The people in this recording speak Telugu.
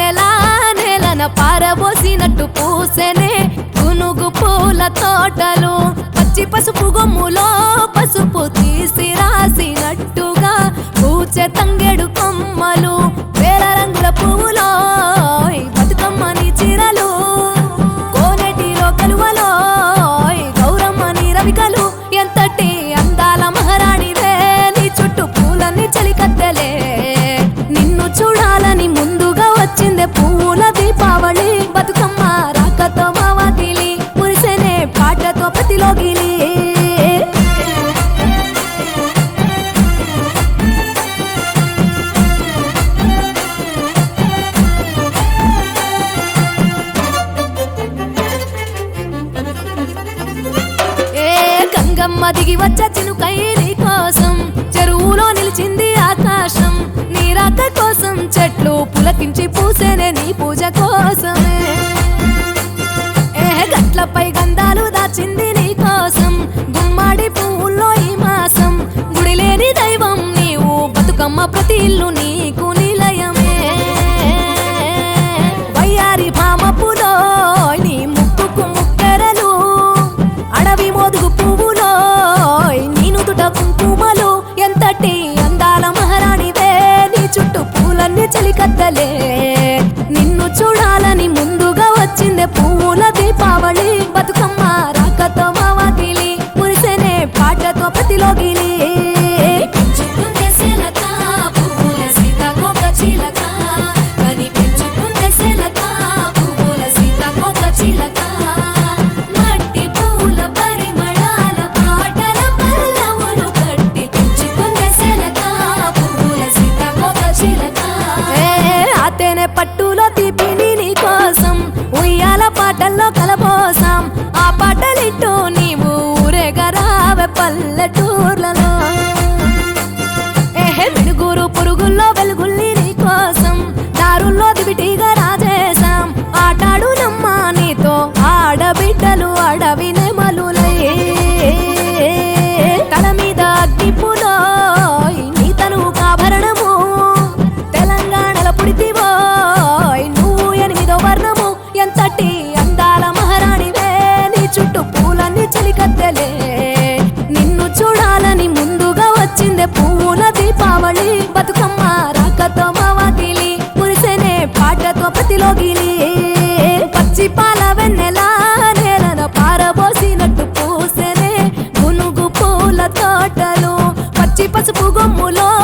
వెన్నెలా నేలన పారబోసినట్టు పూసెనే గునుగు పూల తోటలు పచ్చి పసుపు గొమ్ములో పసుపు తీసి రాసినట్టుగా పూచె తంగెడు కొమ్మలు వేల రంగుల పువ్వులో ఈ బతుకమ్మని చీరలు కోనెటిలో కలువలో ఈ గౌరమ్మని రవికలు ఎంతటి అందాల మహారాణివే నీ చుట్టూ పూలన్నీ చలికత్తెలే నిన్ను చూడాలని ముందుగా వచ్చిందే పువ్వుల దీపావళి బతుకమ్మ రాకతో మావాతిలి మురిసెనే పాటతో ప్రతిలోగిలి ఏ గంగమ్మ దిగి వచ్చ చినుకై నీ కోసం చెరువులో నిలిచింది ఆకాశం నీ రాక కోసం చెట్లు పులకించి పూసేనే నీ పూజ కోసమే ఏ గట్లపై గంధాలు దాచింది నీ కోసం గుమ్మాడి పువ్వుల్లో ఈ మాసం గుడి లేని దైవం నీవు బతుకమ్మ ప్రతి ఇల్లు నీకు నిలయమే వయ్యారి భామపులో నీ ముక్కుకు ముక్కెరలు అడవి మోదుగు పువ్వులో నీ నుదుట కుంకుమలు ఎంతటి అందాల మహారాణివే నీ చుట్టూ పూలన్నీ చలికత్తలే నిన్ను చూడాలని ముందుగా వచ్చిందే పువ్వుల దీపావళి బతుకమ్మ రాకతో మావాతిలి మురిసెనే పాటతో ప్రతిలోగిలి పెంచుకుంటే శిలక, పువ్వుల సీతాకోక చిలక. కనిపించుకుంటే శిలక, పువ్వుల సీతాకోక చిలక. మట్టి పూల పరిమళాల పాటల పల్లవులు కట్టి పెంచుకుంటే శిలక, పువ్వుల సీతాకోక చిలక. ఆతేనే పట్టులో తీపిని నీ కోసం ఉయ్యాల పాటల్లో కలబోసాం ఆ పాటలిట్టు నీవు ఊరేగరావే పల్లెటూర్లలో ఏహే మిడుగురు పురుగుల్లో వెలుగుల్ని నీ కోసం దారుల్లో దివిటీగా రాజేశాం ఆటాడు నమ్మా నీతో ఆడబిడ్డలు అడవి నెమలులే తల మీద అగ్గిపులో నీ తను కాభరణము తెలంగాణలో పుడితివో నువ్వు ఎనిమిదో వర్ణము ఎంతటి అందాల మహారాణివే నీ చుట్టూ పూలన్నీ చలికత్తెలే నిన్ను చూడాలని ముందుగా వచ్చిందే పువ్వుల దీపావళి బతుకమ్మ రాకతో మావాతిలి మురిసెనే పాటతో ప్రతిలోగిలి పచ్చి పాల వెన్నెలా నేలన పారబోసినట్టు పూసెనే గునుగు పూల తోటలు పచ్చి పసుపు గొమ్ములో